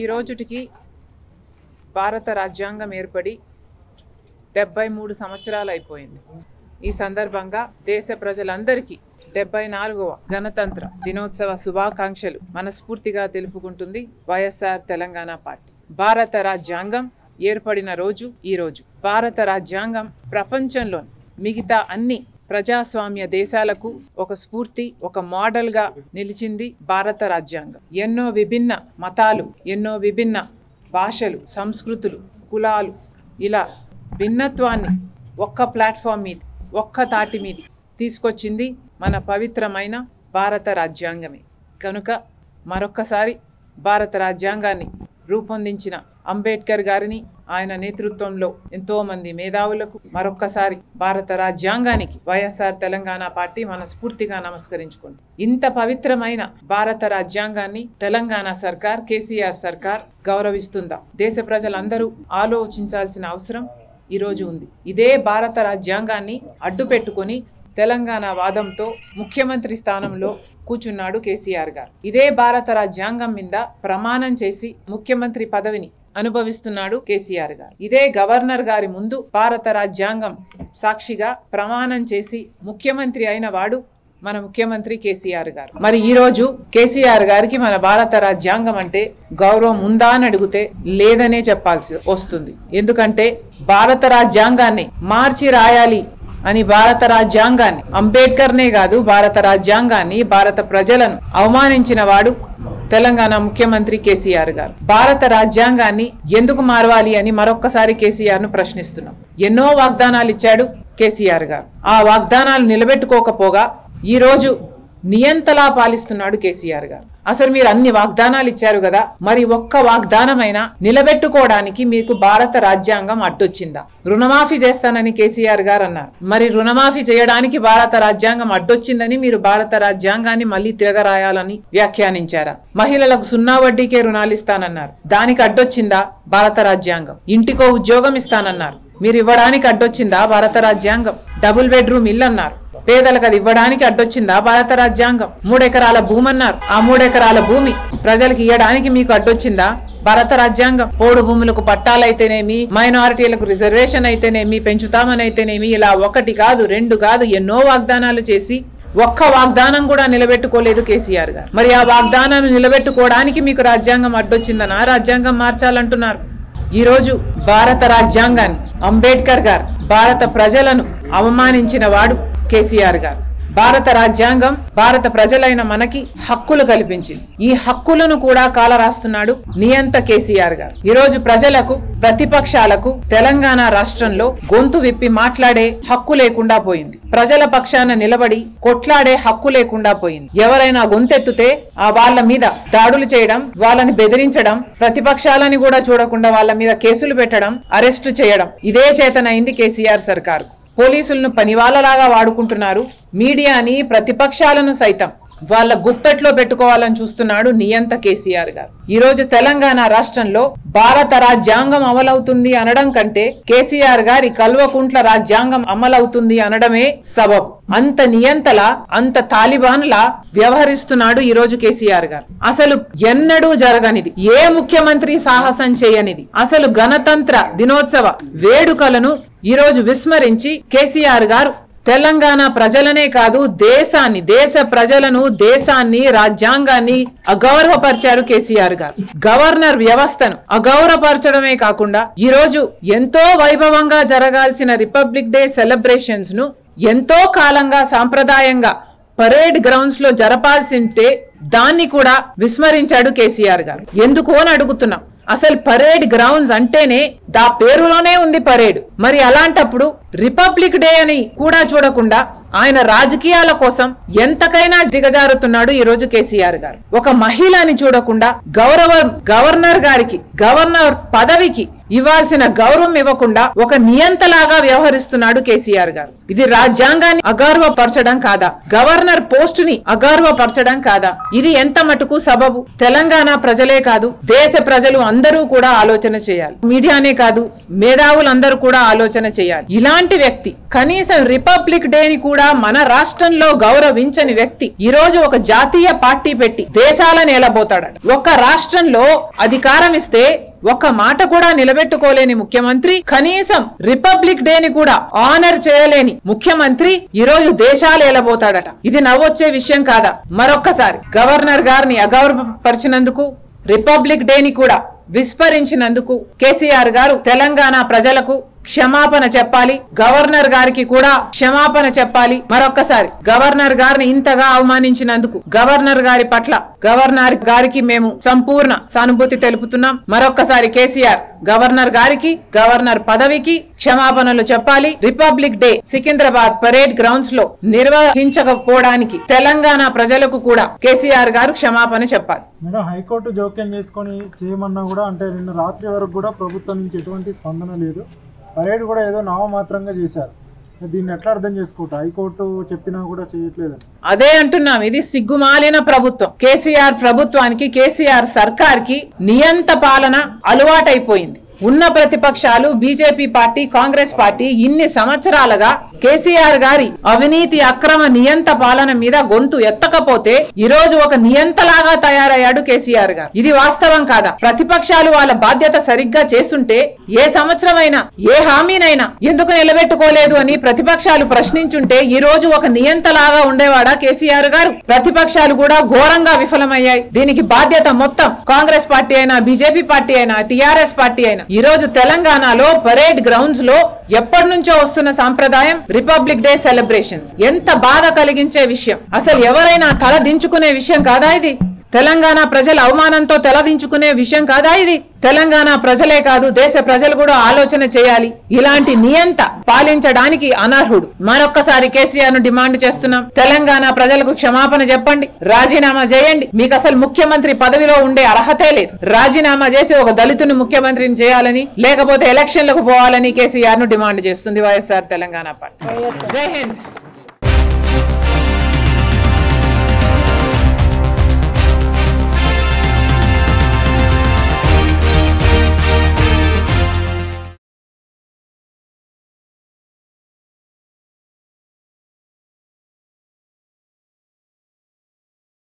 ఈ రోజుటికి భారత రాజ్యాంగం ఏర్పడి డెబ్బై మూడు సంవత్సరాలు అయిపోయింది ఈ సందర్భంగా దేశ ప్రజలందరికీ డెబ్బై నాలుగవ గణతంత్ర దినోత్సవ శుభాకాంక్షలు మనస్ఫూర్తిగా తెలుపుకుంటుంది వైఎస్ఆర్ తెలంగాణ పార్టీ భారత రాజ్యాంగం ఏర్పడిన రోజు ఈ రోజు భారత రాజ్యాంగం ప్రపంచంలోని మిగతా అన్ని ప్రజాస్వామ్య దేశాలకు ఒక స్ఫూర్తి ఒక మోడల్ గా నిలిచింది భారత రాజ్యాంగం ఎన్నో విభిన్న మతాలు ఎన్నో విభిన్న భాషలు సంస్కృతులు కులాలు ఇలా భిన్నత్వాన్ని ఒక్క ప్లాట్ఫామ్ మీద ఒక్క తాటి మీద తీసుకొచ్చింది మన పవిత్రమైన భారత రాజ్యాంగమే కనుక మరొక్కసారి భారత రాజ్యాంగాన్ని రూపొందించిన అంబేద్కర్ గారిని ఆయన నేతృత్వంలో ఎంతో మంది మేధావులకు మరొక్కసారి భారత రాజ్యాంగానికి వైఎస్ఆర్ తెలంగాణ పార్టీ మనస్ఫూర్తిగా నమస్కరించుకుంది ఇంత పవిత్రమైన భారత రాజ్యాంగాన్ని తెలంగాణ సర్కార్ కేసీఆర్ సర్కార్ గౌరవిస్తుందా దేశ ప్రజలందరూ ఆలోచించాల్సిన అవసరం ఈరోజు ఉంది ఇదే భారత రాజ్యాంగాన్ని అడ్డు పెట్టుకొని తెలంగాణ వాదంతో ముఖ్యమంత్రి స్థానంలో కూర్చున్నాడు కేసీఆర్ గారు ఇదే భారత రాజ్యాంగం మీద ప్రమాణం చేసి ముఖ్యమంత్రి పదవిని అనుభవిస్తున్నాడు కేసీఆర్ గారు ఇదే గవర్నర్ గారి ముందు భారత రాజ్యాంగం సాక్షిగా ప్రమాణం చేసి ముఖ్యమంత్రి అయిన వాడు మన ముఖ్యమంత్రి కేసీఆర్ గారు మరి ఈ రోజు కేసీఆర్ గారికి మన భారత రాజ్యాంగం అంటే గౌరవం ఉందా అని అడిగితే లేదనే చెప్పాల్సి వస్తుంది ఎందుకంటే భారత రాజ్యాంగాన్ని మార్చి రాయాలి అని భారత రాజ్యాంగాన్ని అంబేద్కర్నే కాదు భారత రాజ్యాంగాన్ని భారత ప్రజలను అవమానించిన వాడు తెలంగాణ ముఖ్యమంత్రి కేసీఆర్ గారు భారత రాజ్యాంగాన్ని ఎందుకు మారవాలి అని మరొక్కసారి కేసీఆర్ ను ప్రశ్నిస్తున్నాం ఎన్నో వాగ్దానాలు ఇచ్చాడు కేసీఆర్ గారు ఆ వాగ్దానాలు నిలబెట్టుకోకపోగా ఈ రోజు నియంతలా పాలిస్తున్నాడు కేసీఆర్ గారు అసలు మీరు అన్ని వాగ్దానాలు ఇచ్చారు కదా మరి ఒక్క వాగ్దానమైనా నిలబెట్టుకోవడానికి మీకు భారత రాజ్యాంగం అడ్డొచ్చిందా రుణమాఫీ చేస్తానని కేసీఆర్ గారు అన్నారు మరి రుణమాఫీ చేయడానికి భారత రాజ్యాంగం అడ్డొచ్చిందని మీరు భారత రాజ్యాంగాన్ని మళ్ళీ తిరగరాయాలని వ్యాఖ్యానించారా మహిళలకు సున్నా వడ్డీకే రుణాలు ఇస్తానన్నారు దానికి అడ్డొచ్చిందా భారత రాజ్యాంగం ఇంటికో ఉద్యోగం ఇస్తానన్నారు మీరు ఇవ్వడానికి అడ్డొచ్చిందా భారత రాజ్యాంగం డబుల్ బెడ్రూమ్ ఇల్లు అన్నారు పేదలకు అది ఇవ్వడానికి అడ్డొచ్చిందా భారత రాజ్యాంగం మూడెకరాల భూమి అన్నారు ఆ మూడెకరాల భూమి ప్రజలకు ఇవ్వడానికి మీకు అడ్డొచ్చిందా భారత రాజ్యాంగం పోడు భూములకు పట్టాలైతేనేమి మైనారిటీలకు రిజర్వేషన్ అయితేనేమి పెంచుతామని అయితేనేమి ఇలా ఒకటి కాదు రెండు కాదు ఎన్నో వాగ్దానాలు చేసి ఒక్క వాగ్దానం కూడా నిలబెట్టుకోలేదు కేసీఆర్ గారు మరి ఆ వాగ్దానాన్ని నిలబెట్టుకోవడానికి మీకు రాజ్యాంగం అడ్డొచ్చిందనా రాజ్యాంగం మార్చాలంటున్నారు ఈ రోజు భారత రాజ్యాంగాన్ని అంబేద్కర్ గారు భారత ప్రజలను అవమానించిన వాడు కేసీఆర్ గారు భారత రాజ్యాంగం భారత ప్రజలైన మనకి హక్కులు కల్పించింది ఈ హక్కులను కూడా కాలరాస్తున్నాడు నియంత కేసీఆర్ గారు ఈ రోజు ప్రజలకు ప్రతిపక్షాలకు తెలంగాణ రాష్ట్రంలో గొంతు విప్పి మాట్లాడే హక్కు లేకుండా పోయింది ప్రజల పక్షాన నిలబడి కొట్లాడే హక్కు లేకుండా పోయింది ఎవరైనా గొంతెత్తుతే ఆ వాళ్ళ మీద దాడులు చేయడం వాళ్ళని బెదిరించడం ప్రతిపక్షాలని కూడా చూడకుండా వాళ్ళ మీద కేసులు పెట్టడం అరెస్టు చేయడం ఇదే చేతనైంది కేసీఆర్ సర్కారు పోలీసులను పనివాళ్ళలాగా వాడుకుంటున్నారు మీడియాని ప్రతిపక్షాలను సైతం వాళ్ళ గుప్పెట్లో పెట్టుకోవాలని చూస్తున్నాడు నియంత కేసీఆర్ గారు ఈ రోజు తెలంగాణ రాష్ట్రంలో భారత రాజ్యాంగం అమలవుతుంది అనడం కంటే కేసీఆర్ గారి కల్వకుంట్ల రాజ్యాంగం అమలవుతుంది అనడమే సబబు అంత నియంతలా అంత తాలిబాన్లా వ్యవహరిస్తున్నాడు ఈ రోజు కేసీఆర్ గారు అసలు ఎన్నడూ జరగనిది ఏ ముఖ్యమంత్రి సాహసం చేయనిది అసలు గణతంత్ర దినోత్సవ వేడుకలను ఈ రోజు విస్మరించి కేసీఆర్ గారు తెలంగాణ ప్రజలనే కాదు దేశాన్ని దేశ ప్రజలను దేశాన్ని రాజ్యాంగాన్ని అగౌరవపరిచారు కేసీఆర్ గారు గవర్నర్ వ్యవస్థను అగౌరవపరచడమే కాకుండా ఈ రోజు ఎంతో వైభవంగా జరగాల్సిన రిపబ్లిక్ డే సెలబ్రేషన్స్ ను ఎంతో కాలంగా సాంప్రదాయంగా పరేడ్ గ్రౌండ్స్ లో జరపాల్సింటే దాన్ని కూడా విస్మరించాడు కేసీఆర్ గారు ఎందుకు అని అడుగుతున్నాం అసలు పరేడ్ గ్రౌండ్స్ అంటేనే దా పేరులోనే ఉంది పరేడ్ మరి అలాంటప్పుడు రిపబ్లిక్ డే అని కూడా చూడకుండా ఆయన రాజకీయాల కోసం ఎంతకైనా దిగజారుతున్నాడు ఈ రోజు కేసీఆర్ గారు ఒక మహిళని చూడకుండా గౌరవ గవర్నర్ గారికి గవర్నర్ పదవికి ఇవ్వాల్సిన గౌరవం ఇవ్వకుండా ఒక నియంతలాగా వ్యవహరిస్తున్నాడు కేసీఆర్ గారు ఇది రాజ్యాంగాన్ని అగౌరవపరచడం కాదా గవర్నర్ పోస్ట్ ని అగౌరవపరచడం కాదా ఇది ఎంత మటుకు సబబు తెలంగాణ ప్రజలే కాదు దేశ ప్రజలు అందరూ కూడా ఆలోచన చేయాలి మీడియానే కాదు మేధావులందరూ కూడా ఆలోచన చేయాలి ఇలాంటి వ్యక్తి కనీసం రిపబ్లిక్ డే ని కూడా మన రాష్ట్రంలో గౌరవించని వ్యక్తి ఈ రోజు ఒక జాతీయ పార్టీ పెట్టి దేశాలను ఎలబోతాడట ఒక రాష్ట్రంలో అధికారం ఇస్తే ఒక్క మాట కూడా నిలబెట్టుకోలేని ముఖ్యమంత్రి కనీసం రిపబ్లిక్ డే ని కూడా ఆనర్ చేయలేని ముఖ్యమంత్రి ఈ రోజు దేశాలు ఏలబోతాడట ఇది నవ్వొచ్చే విషయం కాదా మరొక్కసారి గవర్నర్ గారిని అగౌరవపరిచినందుకు రిపబ్లిక్ డే ని కూడా విస్మరించినందుకు కేసీఆర్ గారు తెలంగాణ ప్రజలకు క్షమాపణ చెప్పాలి గవర్నర్ గారికి కూడా క్షమాపణ చెప్పాలి మరొక్కసారి గవర్నర్ గారిని ఇంతగా అవమానించినందుకు గవర్నర్ గారి పట్ల గవర్నర్ గారికి మేము సంపూర్ణ సానుభూతి తెలుపుతున్నాం మరొక్కసారి కేసీఆర్ గవర్నర్ గారికి గవర్నర్ పదవికి క్షమాపణలు చెప్పాలి republic day Secunderabad parade grounds లో నిర్వహించకపోవడానికి తెలంగాణ ప్రజలకు కూడా కేసీఆర్ గారు క్షమాపణ చెప్పాలి మేడం హైకోర్టు జోక్యం చేసుకొని చేయమన్నా కూడా అంటే నిన్న రాత్రి వరకు కూడా ప్రభుత్వం నుంచి ఎటువంటి స్పందన లేదు పరేడ్ కూడా ఏదో నామమాత్రంగా చేశారు దీన్ని ఎట్లా అర్థం చేసుకుంటా హైకోర్టు చెప్పినా కూడా చేయట్లేదని అదే అంటున్నాం ఇది సిగ్గుమాలిన ప్రభుత్వం కేసీఆర్ ప్రభుత్వానికి కేసీఆర్ సర్కార్ కి నియంత పాలన అలవాటైపోయింది ఉన్న ప్రతిపక్షాలు బీజేపీ పార్టీ కాంగ్రెస్ పార్టీ ఇన్ని సంవత్సరాలుగా కేసీఆర్ గారి అవినీతి అక్రమ నియంత పాలన మీద గొంతు ఎత్తకపోతే ఈ రోజు ఒక నియంతలాగా తయారయ్యాడు కేసీఆర్ గారు ఇది వాస్తవం కాదా ప్రతిపక్షాలు వాళ్ళ బాధ్యత సరిగ్గా చేస్తుంటే ఏ సంవత్సరమైనా ఏ హామీనైనా ఎందుకు నిలబెట్టుకోలేదు అని ప్రతిపక్షాలు ప్రశ్నించుంటే ఈ రోజు ఒక నియంతలాగా ఉండేవాడా కేసీఆర్ గారు ప్రతిపక్షాలు కూడా ఘోరంగా విఫలమయ్యాయి దీనికి బాధ్యత మొత్తం కాంగ్రెస్ పార్టీ అయినా బీజేపీ పార్టీ అయినా టీఆర్ఎస్ పార్టీ అయినా ఈ రోజు తెలంగాణలో పరేడ్ గ్రౌండ్స్ లో ఎప్పటి నుంచో వస్తున్న సాంప్రదాయం రిపబ్లిక్ డే సెలబ్రేషన్స్ ఎంత బాధ కలిగించే విషయం అసలు ఎవరైనా తల దించుకునే విషయం కాదా ఇది తెలంగాణ ప్రజల అవమానంతో తలదించుకునే విషయం కాదా ఇది తెలంగాణ ప్రజలే కాదు దేశ ప్రజలు కూడా ఆలోచన చేయాలి ఇలాంటి నియంత పాలించడానికి అనర్హుడు మరొక్కసారి కేసీఆర్ ను డిమాండ్ చేస్తున్నాం తెలంగాణ ప్రజలకు క్షమాపణ చెప్పండి రాజీనామా చేయండి మీకు అసలు ముఖ్యమంత్రి పదవిలో ఉండే అర్హతే లేదు రాజీనామా చేసి ఒక దళితుని ముఖ్యమంత్రిని చేయాలని లేకపోతే ఎలక్షన్లకు పోవాలని కేసీఆర్ ను డిమాండ్ చేస్తుంది వైఎస్ఆర్ తెలంగాణ పార్టీ జై హింద్